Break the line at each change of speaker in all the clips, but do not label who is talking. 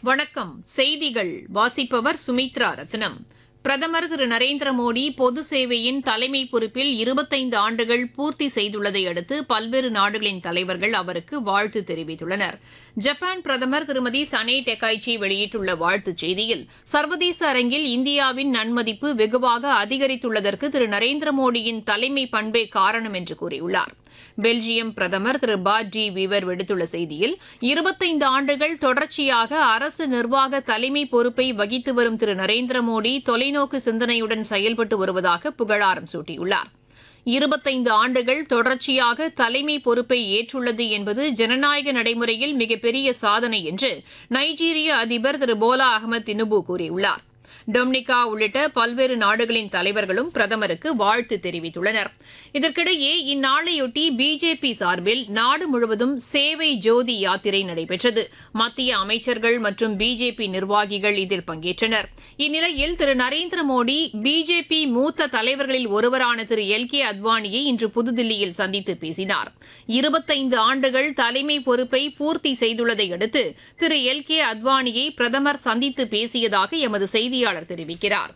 வணக்கம் செய்திகள் வாசிப்பவர் சுமித்ரா ரத்னம் பிரதமர் திரு நரேந்திர மோடி பொது சேவையின் தலைமை பொறுப்பில் இருபத்தைந்து ஆண்டுகள் பூர்த்தி செய்துள்ளதை அடுத்து பல்வேறு நாடுகளின் தலைவர்கள் அவருக்கு வாழ்த்து தெரிவித்துள்ளனர் ஜப்பான் பிரதமர் திருமதி சனே டெக்காய்ச்சி வெளியிட்டுள்ள வாழ்த்துச் செய்தியில் சர்வதேச அரங்கில் இந்தியாவின் நன்மதிப்பு வெகுவாக அதிகரித்துள்ளதற்கு திரு நரேந்திர மோடியின் தலைமை பண்பே காரணம் என்று கூறியுள்ளார் பெல்ஜியம் பிரதமர் திரு பாட் டி வீவர் விடுத்துள்ள செய்தியில் இருபத்தைந்து ஆண்டுகள் தொடர்ச்சியாக அரசு நிர்வாக தலைமை பொறுப்பை வகித்து வரும் திரு நரேந்திர மோடி தொலைநோக்கு சிந்தனையுடன் செயல்பட்டு வருவதாக புகழாரம் சூட்டியுள்ளார் இருபத்தைந்து ஆண்டுகள் தொடர்ச்சியாக தலைமை பொறுப்பை ஏற்றுள்ளது என்பது ஜனநாயக நடைமுறையில் மிகப்பெரிய சாதனை என்று நைஜீரிய அதிபர் திரு போலா அகமது தினுபு கூறியுள்ளார் டொமினிகா உள்ளிட்ட பல்வேறு நாடுகளின் தலைவர்களும் பிரதமருக்கு வாழ்த்து தெரிவித்துள்ளனர் இதற்கிடையே இந்நாளையொட்டி பிஜேபி சார்பில் நாடு முழுவதும் சேவை ஜோதி யாத்திரை நடைபெற்றது மத்திய அமைச்சர்கள் மற்றும் பிஜேபி நிர்வாகிகள் இதில் பங்கேற்றனர் இந்நிலையில் திரு நரேந்திர மோடி பிஜேபி மூத்த தலைவர்களில் ஒருவரான திரு எல் கே அத்வானியை இன்று புதுதில்லியில் சந்தித்து பேசினார் இருபத்தைந்து ஆண்டுகள் தலைமை பொறுப்பை பூர்த்தி செய்துள்ளதை அடுத்து திரு எல் கே அத்வானியை பிரதமர் சந்தித்து பேசியதாக எமது செய்தியாளர் தெரிவிக்கிறார்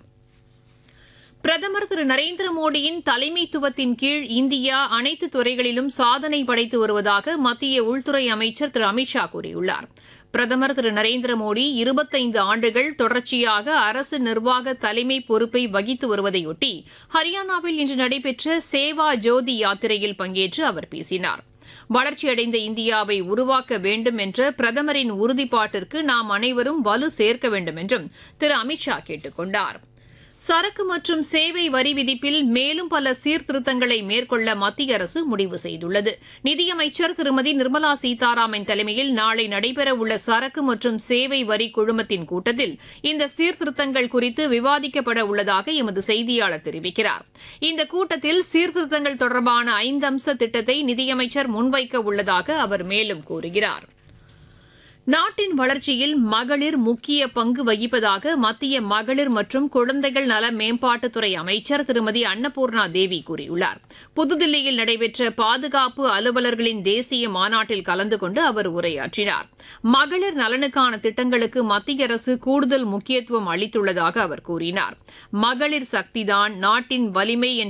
பிரதமர் திரு நரேந்திர மோடியின் தலைமைத்துவத்தின் கீழ் இந்தியா அனைத்து துறைகளிலும் சாதனை படைத்து வருவதாக மத்திய உள்துறை அமைச்சர் திரு அமித்ஷா கூறியுள்ளார் பிரதமர் திரு நரேந்திர மோடி இருபத்தைந்து ஆண்டுகள் தொடர்ச்சியாக அரசு நிர்வாக தலைமை பொறுப்பை வகித்து வருவதையொட்டி ஹரியானாவில் இன்று நடைபெற்ற சேவா ஜோதி யாத்திரையில் பங்கேற்று அவர் பேசினார் வளர்ச்சியடைந்த இந்தியாவை உருவாக்க வேண்டும் என்ற பிரதமரின் உறுதிப்பாட்டிற்கு நாம் அனைவரும் வலு சேர்க்க வேண்டும் என்றும் திரு அமித்ஷா கேட்டுக் கொண்டாா் சரக்கு மற்றும் சேவை வரி விதிப்பில் மேலும் பல சீர்திருத்தங்களை மேற்கொள்ள மத்திய அரசு முடிவு செய்துள்ளது நிதியமைச்சர் திருமதி நிர்மலா சீதாராமன் தலைமையில் நாளை நடைபெறவுள்ள சரக்கு மற்றும் சேவை வரி குழுமத்தின் கூட்டத்தில் இந்த சீர்திருத்தங்கள் குறித்து விவாதிக்கப்பட உள்ளதாக எமது செய்தியாளர் தெரிவிக்கிறார் இந்த கூட்டத்தில் சீர்திருத்தங்கள் தொடர்பான ஐந்து அம்ச திட்டத்தை நிதியமைச்சர் முன்வைக்க உள்ளதாக அவர் மேலும் கூறுகிறார் நாட்டின் வளர்ச்சியில் மகளிர் முக்கிய பங்கு வகிப்பதாக மத்திய மகளிர் மற்றும் குழந்தைகள் நல மேம்பாட்டுத்துறை அமைச்சர் திருமதி அன்னபூர்ணா தேவி கூறியுள்ளார் புதுதில்லியில் நடைபெற்ற பாதுகாப்பு அலுவலர்களின் தேசிய மாநாட்டில் கலந்து கொண்டு அவர் உரையாற்றினார் மகளிர் நலனுக்கான திட்டங்களுக்கு மத்திய அரசு கூடுதல் முக்கியத்துவம் அளித்துள்ளதாக அவர் கூறினார் மகளிர் சக்திதான் நாட்டின் வலிமை என்ற